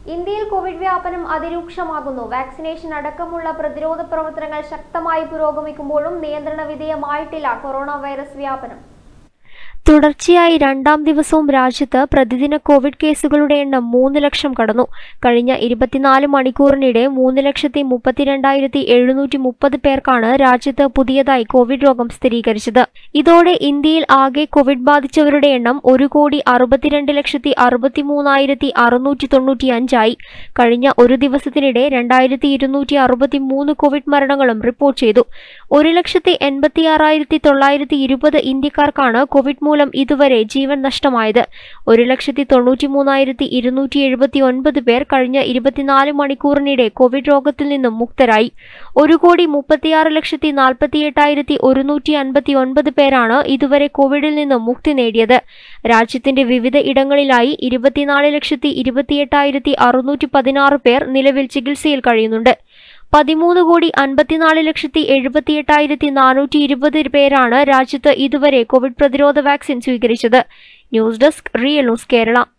ഇന്ത്യയിൽ കോവിഡ് വ്യാപനം അതിരൂക്ഷമാകുന്നു വാക്സിനേഷൻ അടക്കമുള്ള പ്രതിരോധ പ്രവർത്തനങ്ങൾ ശക്തമായി പുരോഗമിക്കുമ്പോഴും നിയന്ത്രണ വിധേയമായിട്ടില്ല കൊറോണ വൈറസ് വ്യാപനം തുടർച്ചയായി രണ്ടാം ദിവസവും രാജ്യത്ത് പ്രതിദിന കോവിഡ് കേസുകളുടെ എണ്ണം മൂന്ന് ലക്ഷം കടന്നു കഴിഞ്ഞ ഇരുപത്തിനാല് മണിക്കൂറിനിടെ മൂന്ന് ലക്ഷത്തി മുപ്പത്തിരണ്ടായിരത്തി എഴുന്നൂറ്റി മുപ്പത് പേർക്കാണ് രാജ്യത്ത് പുതിയതായി കോവിഡ് രോഗം സ്ഥിരീകരിച്ചത് ഇതോടെ ഇന്ത്യയിൽ ആകെ കോവിഡ് ബാധിച്ചവരുടെ എണ്ണം ഒരു കോടി അറുപത്തിരണ്ട് ലക്ഷത്തി അറുപത്തിമൂന്നായിരത്തി അറുന്നൂറ്റി തൊണ്ണൂറ്റി അഞ്ചായി കഴിഞ്ഞ ഒരു ദിവസത്തിനിടെ രണ്ടായിരത്തി ഇരുന്നൂറ്റി അറുപത്തി മൂന്ന് കോവിഡ് മരണങ്ങളും റിപ്പോർട്ട് ചെയ്തു ഒരു ലക്ഷത്തി എൺപത്തിയാറായിരത്തി തൊള്ളായിരത്തി ഇരുപത് ഇന്ത്യക്കാർക്കാണ് കോവിഡ് മൂലം ഇതുവരെ ജീവൻ നഷ്ടമായത് ഒരു ലക്ഷത്തി തൊണ്ണൂറ്റി മൂന്നായിരത്തി ഇരുന്നൂറ്റി എഴുപത്തി ഒൻപത് പേർ കഴിഞ്ഞ ഇരുപത്തിനാല് മണിക്കൂറിനിടെ കോവിഡ് രോഗത്തിൽ നിന്നും മുക്തരായി ഒരു കോടി മുപ്പത്തിയാറ് ലക്ഷത്തി നാൽപ്പത്തി എട്ടായിരത്തി ഒരുന്നൂറ്റി അൻപത്തി ഒൻപത് പേരാണ് ഇതുവരെ കോവിഡിൽ നിന്നും മുക്തി നേടിയത് രാജ്യത്തിന്റെ വിവിധ ഇടങ്ങളിലായി ഇരുപത്തിനാല് ലക്ഷത്തി ഇരുപത്തിയെട്ടായിരത്തി അറുന്നൂറ്റി പതിനാറ് പേർ നിലവിൽ ചികിത്സയിൽ കഴിയുന്നുണ്ട് പതിമൂന്ന് കോടി അൻപത്തിനാല് ലക്ഷത്തി എഴുപത്തിയെട്ടായിരത്തി നാനൂറ്റി ഇരുപത് പേരാണ് രാജ്യത്ത് ഇതുവരെ കോവിഡ് പ്രതിരോധ വാക്സിൻ സ്വീകരിച്ചത് news desk real news Kerala